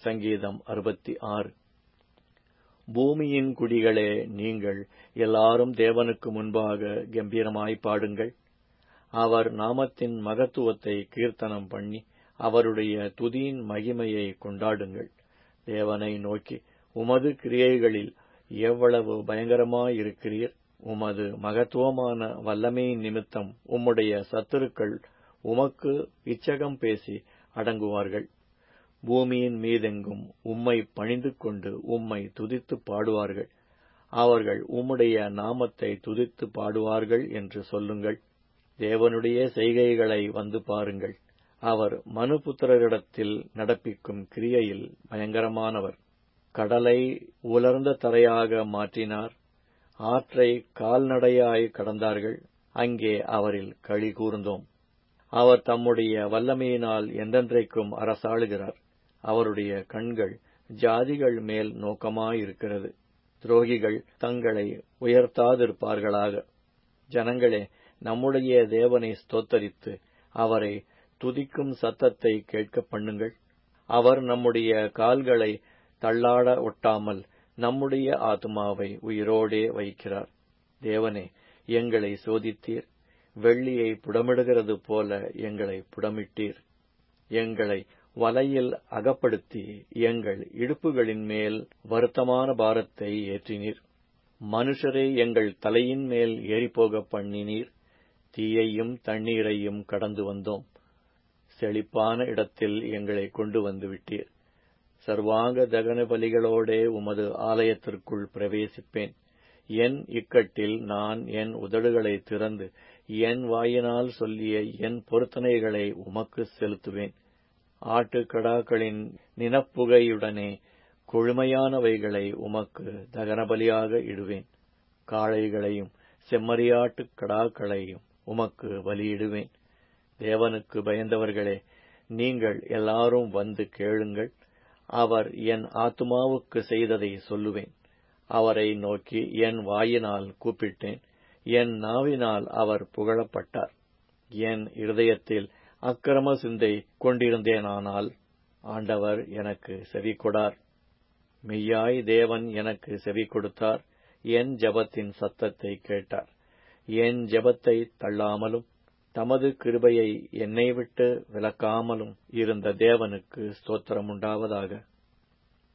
சங்கீதம் அறுபத்தி ஆறு பூமியின் குடிகளே நீங்கள் எல்லாரும் தேவனுக்கு முன்பாக கம்பீரமாய் பாடுங்கள் அவர் நாமத்தின் மகத்துவத்தை கீர்த்தனம் பண்ணி அவருடைய துதியின் மகிமையை கொண்டாடுங்கள் தேவனை நோக்கி உமது கிரியைகளில் எவ்வளவு பயங்கரமாயிருக்கிறீர் உமது மகத்துவமான வல்லமையின் நிமித்தம் உம்முடைய சத்துருக்கள் உமக்கு இச்சகம் பேசி அடங்குவார்கள் பூமியின் மீதெங்கும் உம்மை பணிந்து கொண்டு உம்மை துதித்து பாடுவார்கள் அவர்கள் உம்முடைய நாமத்தை துதித்து பாடுவார்கள் என்று சொல்லுங்கள் தேவனுடைய செய்கைகளை வந்து பாருங்கள் அவர் மனுபுத்திரரிடத்தில் நடப்பிக்கும் கிரியையில் பயங்கரமானவர் கடலை உலர்ந்த தரையாக மாற்றினார் ஆற்றை கால்நடையாய் கடந்தார்கள் அங்கே அவரில் களி கூர்ந்தோம் அவர் தம்முடைய வல்லமையினால் என்றென்றைக்கும் அரசாளுகிறார் அவருடைய கண்கள் ஜாதிகள் மேல் நோக்கமாயிருக்கிறது துரோகிகள் தங்களை உயர்த்தாதிருப்பார்களாக ஜனங்களே நம்முடைய தேவனை ஸ்தோத்தரித்து அவரை துதிக்கும் சத்தத்தை கேட்க பண்ணுங்கள் அவர் நம்முடைய கால்களை தள்ளாட ஒட்டாமல் நம்முடைய ஆத்மாவை உயிரோடே வைக்கிறார் தேவனே எங்களை சோதித்தீர் வெள்ளியை புடமிடுகிறது போல எங்களை புடமிட்டீர் எங்களை வலையில் அகப்படுத்தி எங்கள் இடுப்புகளின் மேல் வருத்தமான பாரத்தை ஏற்றினீர் மனுஷரை எங்கள் தலையின் மேல் ஏறிப்போக பண்ணினீர் தீயையும் தண்ணீரையும் கடந்து வந்தோம் செழிப்பான இடத்தில் எங்களை கொண்டு வந்து விட்டீர் சர்வாங்க தகன பலிகளோடே உமது ஆலயத்திற்குள் பிரவேசிப்பேன் என் இக்கட்டில் நான் என் உதடுகளை திறந்து என் வாயினால் சொல்லிய என் பொருத்தனைகளை உமக்கு செலுத்துவேன் ஆட்டுக்கடாக்களின் நினப்புகையுடனே கொழுமையானவைகளை உமக்கு தகனபலியாக இடுவேன் காளைகளையும் செம்மறியாட்டுக் கடாக்களையும் உமக்கு பலியிடுவேன் தேவனுக்கு பயந்தவர்களே நீங்கள் எல்லாரும் வந்து கேளுங்கள் அவர் என் ஆத்துமாவுக்கு செய்ததை சொல்லுவேன் அவரை நோக்கி என் வாயினால் கூப்பிட்டேன் என் நாவினால் அவர் புகழப்பட்டார் என் இருதயத்தில் அக்கிரம சிந்தை கொண்டிருந்தேனானால் ஆண்டவர் எனக்கு செவி கொடார் மெய்யாய் தேவன் எனக்கு செவி கொடுத்தார் என் ஜபத்தின் சத்தத்தை கேட்டார் என் ஜபத்தை தள்ளாமலும் தமது கிருபையை என்னை விட்டு விலக்காமலும் இருந்த தேவனுக்கு ஸ்தோத்திரம் உண்டாவதாக